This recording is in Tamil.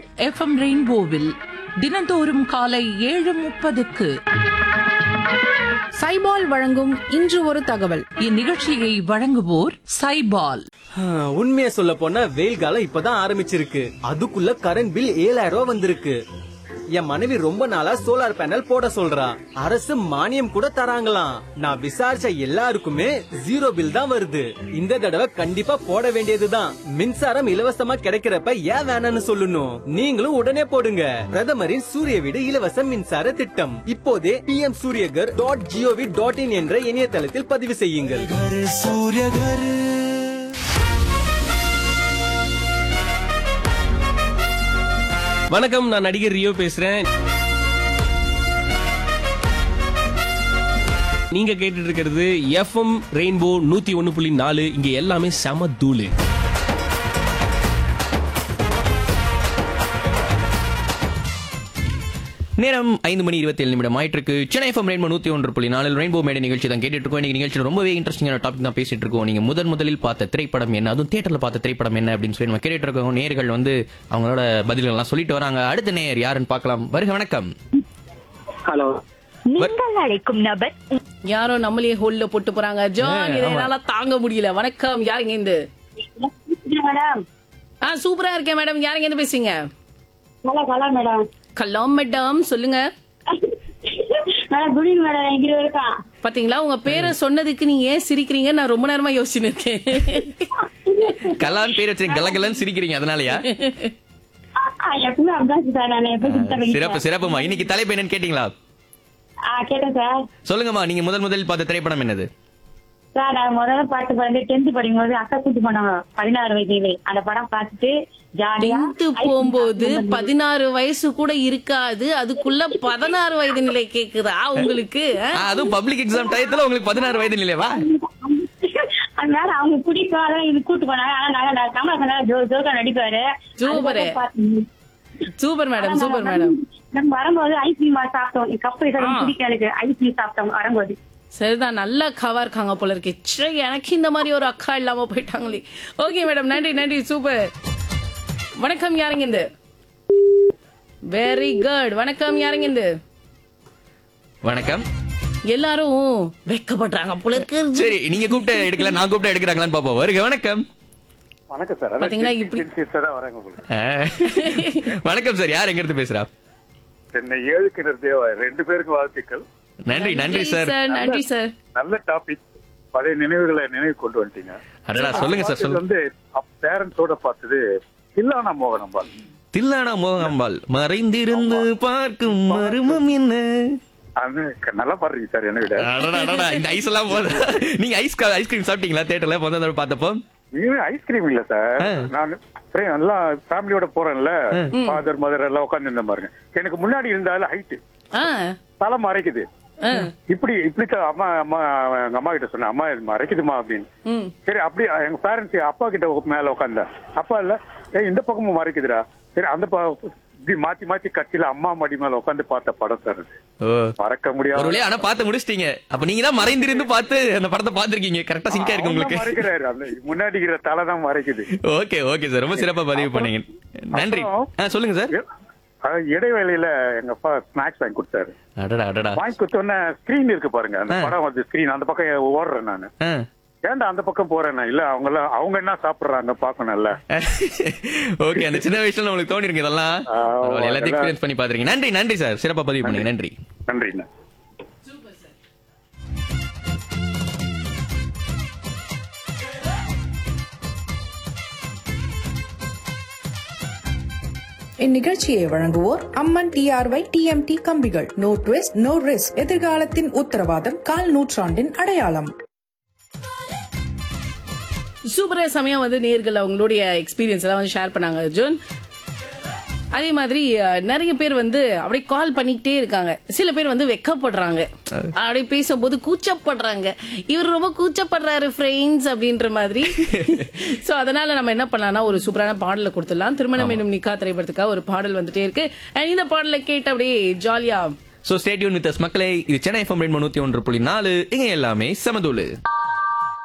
எஃப்எம் ரெயின்போவில் தினந்தோறும் காலை ஏழு முப்பதுக்கு சைபால் வழங்கும் இன்று ஒரு தகவல் இந்நிகழ்ச்சியை வழங்குவோர் சைபால் உண்மையை சொல்ல போனா வெயில் காலம் இப்பதான் ஆரம்பிச்சிருக்கு அதுக்குள்ள கரண்ட் பில் ஏழாயிரம் ரூபாய் வந்திருக்கு என் மனைவி ரொம்ப நாளா சோலார் பேனல் போட சொல்றா அரசு மானியம் கூட தராங்களாம் நான் விசாரிச்ச எல்லாருக்குமே ஜீரோ பில் தான் வருது இந்த தடவை கண்டிப்பா போட வேண்டியதுதான் மின்சாரம் இலவசமா கிடைக்கிறப்ப ஏன் வேணாம்னு சொல்லணும் நீங்களும் உடனே போடுங்க பிரதமரின் சூரிய வீடு இலவச மின்சார திட்டம் இப்போதே PM Suryaghar dot G O V dot in என்ற இணையதளத்தில் பதிவு செய்யுங்கள் வணக்கம் நான் நடிகர் ரியோ பேசுறேன் நீங்க கேட்டுட்டு இருக்கிறது எஃப்எம் ரெயின்போ நூத்தி ஒன்னு புள்ளி நாலு இங்க எல்லாமே செம தூளு நேரம் ஐந்து மணி இருபத்தி ஏழு நிமிடம் ஆயிட்டு சென்னை எஃப்எம் ரெயின்போ நூத்தி ஒன்று புள்ளி நாலு ரெயின்போ மேடை நிகழ்ச்சி தான் கேட்டுட்டு இருக்கோம் இன்னைக்கு நிகழ்ச்சியில் ரொம்பவே இன்ட்ரெஸ்டிங்கான டாபிக் தான் பேசிட்டு இருக்கோம் நீங்க முதன் முதலில் பார்த்த திரைப்படம் என்ன அதுவும் தியேட்டர்ல பார்த்த திரைப்படம் என்ன அப்படின்னு சொல்லி நம்ம கேட்டுட்டு இருக்கோம் நேர்கள் வந்து அவங்களோட பதில்கள் எல்லாம் சொல்லிட்டு வராங்க அடுத்த நேர் யாருன்னு பார்க்கலாம் வருக வணக்கம் ஹலோ நீங்கள் அழைக்கும் நபர் யாரோ நம்மளே ஹோல்ல போட்டு போறாங்க ஜான் இதை என்னால தாங்க முடியல வணக்கம் யாருங்க இந்த மேடம் ஆ சூப்பரா இருக்கேன் மேடம் யாருங்க இருந்து பேசுறீங்க நல்லா கலா மேடம் கலாம் மேடம் சொல்லுங்க மேடம் குட் ஈவினிங் மேடம் எங்க இருக்கான் பாத்தீங்களா உங்க பேரை சொன்னதுக்கு நீங்க ஏன் சிரிக்கிறீங்க நான் ரொம்ப நேரமா யோசிச்சுன்னு இருக்கேன் கலான் பேர் வச்சு கலகலன்னு சிரிக்கிறீங்க அதனாலயா எப்பவுமே அப்படிதான் சார் நான் எப்ப சிறப்பு சிறப்புமா இன்னைக்கு தலைப்பு என்னன்னு கேட்டீங்களா ஆ கேட்டேன் சார் சொல்லுங்கம்மா நீங்க முதல் முதலில் பார்த்த திரைப்படம் என்னது சார் நான் முதல்ல பாட்டு வந்து டென்த் படிக்கும்போது அக்கா கூட்டு போனாங்க பதினாறு வயதிலே அந்த படம் பார்த்துட்டு ஜாலியா டென்த்து போகும்போது பதினாறு வயசு கூட இருக்காது அதுக்குள்ள பதினாறு வயது நிலை கேக்குதா உங்களுக்கு ஆ? ஆ, அதுவும் பப்ளிக் எக்ஸாம் டயத்துல உங்களுக்கு பதினாறு வயது இல்லையவா அதனால அவங்க பிடிக்கும் அதான் இது கூட்டு போனாங்க ஆனா நாங்க நான் கமலஹாசன் ஜோ ஜோக்கா நடிப்பாரு super. Super madam super madam நம்ம வரும்போது ஐஸ்கிரீம் சாப்பிட்டோம் கப்பு பிடிக்கும் எனக்கு ஐஸ்கிரீம் சாப்பிட்டோம் வரும்போது சரிதான் நல்ல அக்காவா இருக்காங்க போல இருக்கு ச்சே, எனக்கு இந்த மாதிரி ஒரு அக்கா இல்லாம போயிட்டாங்களே ஓகே மேடம் நன்றி நன்றி சூப்பர் வணக்கம் யாருங்க இந்த வெரி குட் வணக்கம் யாருங்க இந்த வணக்கம் எல்லாரும் வெக்கப்படுறாங்க போல இருக்கு சரி நீங்க கூப்பிட்டு எடுக்கல நான் கூப்பிட்டு எடுக்கிறாங்களான்னு பாப்போம் வருக வணக்கம் வணக்கம் சார் பாத்தீங்களா இப்படி தான் வரேங்க உங்களுக்கு ஆ. வணக்கம் சார் யார் எங்க இருந்து பேசுறா சென்னை ஏழு கிணறு தேவா ரெண்டு பேருக்கு வாழ்த்துக்கள் நன்றி நன்றி சார் நன்றி சார் நல்ல டாபிக் பழைய நினைவுகளை நினைவு கொண்டு வந்துட்டீங்க அடடா சொல்லுங்க சார் இது சொல்லுங்க வந்து பேரண்ட்ஸோட பார்த்தது தில்லானா மோகனம்பால் தில்லானா மோகம்பால் மறைந்திருந்து பார்க்கும் மருமம் என்ன அது க- நல்லா பாடுறீங்க சார் என்ன விட அடடா, அடடா, இந்த ஐஸ் எல்லாம் போத நீங்க ஐஸ் ஐஸ்கிரீம் சாப்பிட்டீங்களா தியேட்டர்ல முதல் தடவை பார்த்தப்போ இது ஐஸ்கிரீம் இல்ல சார் ஆ. நான் சரி, எல்லாம் ஃபேமிலியோட போறேன்ல ஃபாதர் மதர் எல்லாம் உட்கார்ந்து இருந்த பாருங்க எனக்கு முன்னாடி இருந்தாலும் ஹைட் ஆ தலை மறைக்குது ஆ, இப்படி இப்படி தான் அம்மா அம்மா எங்க அம்மா கிட்ட சொன்னேன் அம்மா இது மறைக்குதுமா அப்படின்னு ம் சரி அப்படி எங்க பேரண்ட்ஸ் அப்பா கிட்ட உக்க- மேல உட்காந்தா அப்பா இல்ல ஏய் இந்த பக்கமும் மறைக்குதுடா சரி அந்த ப- இப்படி மாத்தி மாத்தி கட்சியில அம்மா மடி மேல உட்காந்து பார்த்த படம் சார் அது. ஓ. மறக்க ஒரு முடியாது வழியா ஆனா பார்த்து முடிச்சிட்டீங்க அப்ப நீங்க தான் மறைந்திருந்து பார்த்து அந்த படத்தை பார்த்திருக்கீங்க கரெக்டா சிங்கா இருக்கு உங்களுக்கு மறைக்கிறாரு அந்த முன்னாடி இருக்கிற தலை தான் மறைக்குது ஓகே ஓகே சார் ரொம்ப சிறப்பா பதிவு பண்ணீங்க நன்றி ஆ, சொல்லுங்க சார் அஹ் இடைவேளையில எங்க அப்பா ஸ்நாக்ஸ் வாங்கி கொடுத்தாரு அடடா அடடா வாங்கி கொடுத்தோன்னே ஸ்கிரீன் இருக்கு பாருங்க அந்த ஆ. படம் வந்து ஸ்கிரீன் அந்த பக்கம் ஓடுறேன் நானு ஆ. ஏன்டா அந்த பக்கம் போறேன் நான்? இல்ல அவங்க எல்லாம் அவங்க என்ன சாப்பிடுறாங்க பாக்கணும்ல ஓகே அந்த சின்ன வயசுல உங்களுக்கு தோணி இருக்கு இதெல்லாம் ஆ, பரவாயில்ல, எல்லாத்தையும் அதெல்லாம். எக்ஸ்பீரியன்ஸ் பண்ணி பாத்துருக்கீங்க நன்றி நன்றி சார் சிறப்பா பதிவு பண்ணீங்க நன்றி நன்றிண்ணா இந்நிகழ்ச்சியை வழங்குவோர் அம்மன் டிஆர்ஒய் டிஎம்டி கம்பிகள் நோ ட்விஸ்ட் நோ ரிஸ்க் எதிர்காலத்தின் உத்தரவாதம் கால் நூற்றாண்டின் அடையாளம் சூப்பரா சமயம் வந்து நேர்கள் அவங்களுடைய எக்ஸ்பீரியன்ஸ் எல்லாம் வந்து ஷேர் பண்ணாங்க அர்ஜுன் அதே மாதிரி அஹ், நிறைய பேர் வந்து அப்படியே கால் பண்ணிக்கிட்டே இருக்காங்க சில பேர் வந்து வெக்கப்படுறாங்க அப்படியே பேசும்போது கூச்சப்படுறாங்க இவர் ரொம்ப கூச்சப்படுறாரு ஃப்ரெண்ட்ஸ் அப்படின்ற மாதிரி சோ அதனால நம்ம என்ன பண்ணலாம்னா ஒரு சூப்பரான பாடலை கொடுத்துடலாம் திருமணம் என்னும் நிக்கா திரைப்படத்துக்காக ஒரு பாடல் வந்துட்டே இருக்கு And இந்த பாடலை கேட்டு அப்படியே ஜாலியா சோ ஸ்டேடியூன் வித் மக்களே இது சென்னை எஃப்எம் ரெண்டு நூத்தி ஒன்று புள்ளி நாலு இங்க எல்லாமே சமதூளு